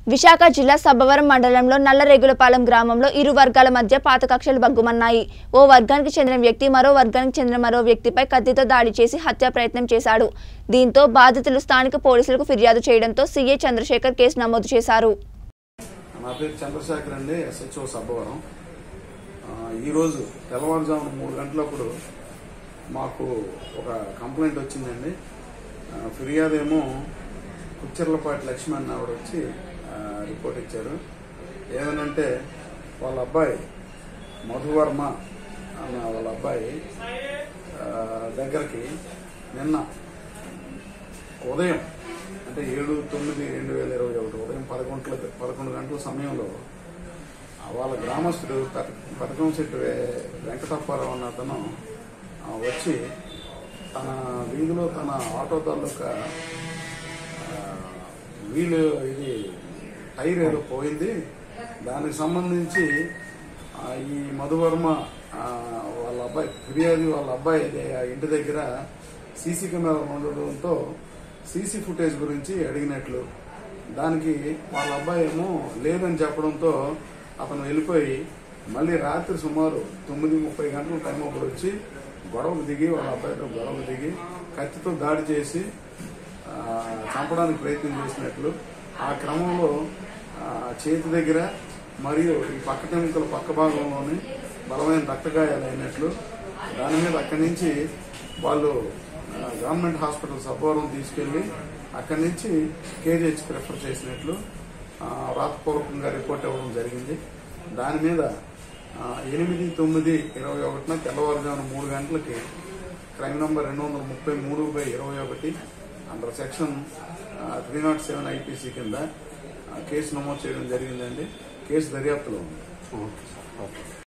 విశాఖ జిల్లా సబ్బవరం మండలంలో నల్లరేగులపాలెం గ్రామంలో ఇరు వర్గాల మధ్య పాత కక్షలు బగ్గుమన్నాయి ఓ వర్గానికి చెందిన వ్యక్తి మరో వర్గానికి చెందిన మరో వ్యక్తిపై కత్తితో దాడి చేసి హత్యా ప్రయత్నం చేశాడు దీంతో బాధితులు స్థానిక పోలీసులకు ఫిర్యాదు చేయడంతో సీఐ చంద్రశేఖర్ కేసు నమోదు చేశారు నా పేరు చంద్రశేఖర్ అండి ఎస్హెచ్ఓ సబ్బవరం ఆ, ఈరోజు తెల్లవారుజామున మూడు గంటలప్పుడు మాకు ఒక కంప్లైంట్ వచ్చిందండి ఆ, ఫిర్యాదు ఏమో కుచ్చర్లపాటి లక్ష్మణ్ ఆవిడ వచ్చి ఆ, రిపోర్ట్ ఇచ్చారు ఏమనంటే వాళ్ళ అబ్బాయి మధువర్మ అన్న వాళ్ళ అబ్బాయి ఆ, దగ్గరికి నిన్న ఉదయం అంటే ఏడు తొమ్మిది రెండు వేల ఇరవై ఒకటి ఉదయం పదకొండు పదకొండు గంటల సమయంలో ఆ వాళ్ళ గ్రామస్తుడు పత- పథకం చెట్టు వే- వెంకటప్పారావు అన్న అతను ఆ, వచ్చి తన వీధిలో తన ఆటో తాలూకా ఆ, వీలు ఇది టైర్ ఏదో పోయింది దానికి సంబంధించి ఆ, ఈ మధువర్మ ఆ, వాళ్ళ అబ్బాయి ఫిర్యాదు వాళ్ళ అబ్బాయి ఆ ఇంటి దగ్గర సీసీ కెమెరా ఉండడంతో సీసీ ఫుటేజ్ గురించి అడిగినట్లు దానికి వాళ్ళ అబ్బాయి ఏమో లేదని చెప్పడంతో అతను వెళ్ళిపోయి మళ్ళీ రాత్రి సుమారు తొమ్మిది ముప్పై గంటల టైం అప్పుడు వచ్చి గొడవకు దిగి వాళ్ళ అబ్బాయితో గొడవకు దిగి కత్తితో దాడి చేసి ఆ, చంపడానికి ప్రయత్నం చేసినట్లు ఆ క్రమంలో ఆ, చేతి దగ్గర మరియు ఈ పక్క టెంకుల పక్క భాగంలోని బలమైన రక్తగాయాలు అయినట్లు దాని మీద అక్కడి నుంచి వాళ్ళు ఆ, గవర్నమెంట్ హాస్పిటల్ సబ్బవరం తీసుకెళ్లి అక్కడి నుంచి కేజీహెచ్కి రెఫర్ చేసినట్లు ఆ, రాతపూర్వకంగా రిపోర్ట్ ఇవ్వడం జరిగింది దాని మీద ఆ, ఎనిమిది తొమ్మిది ఇరవై ఒకటిన తెల్లవారుజామున మూడు గంటలకి క్రైమ్ నంబర్ రెండు వందల ముప్పై మూడు బై ఇరవై ఒకటి under section three nought seven IPC కింద ఆ, కేసు నమోదు చేయడం జరిగిందండి కేసు దర్యాప్తులో ఉంది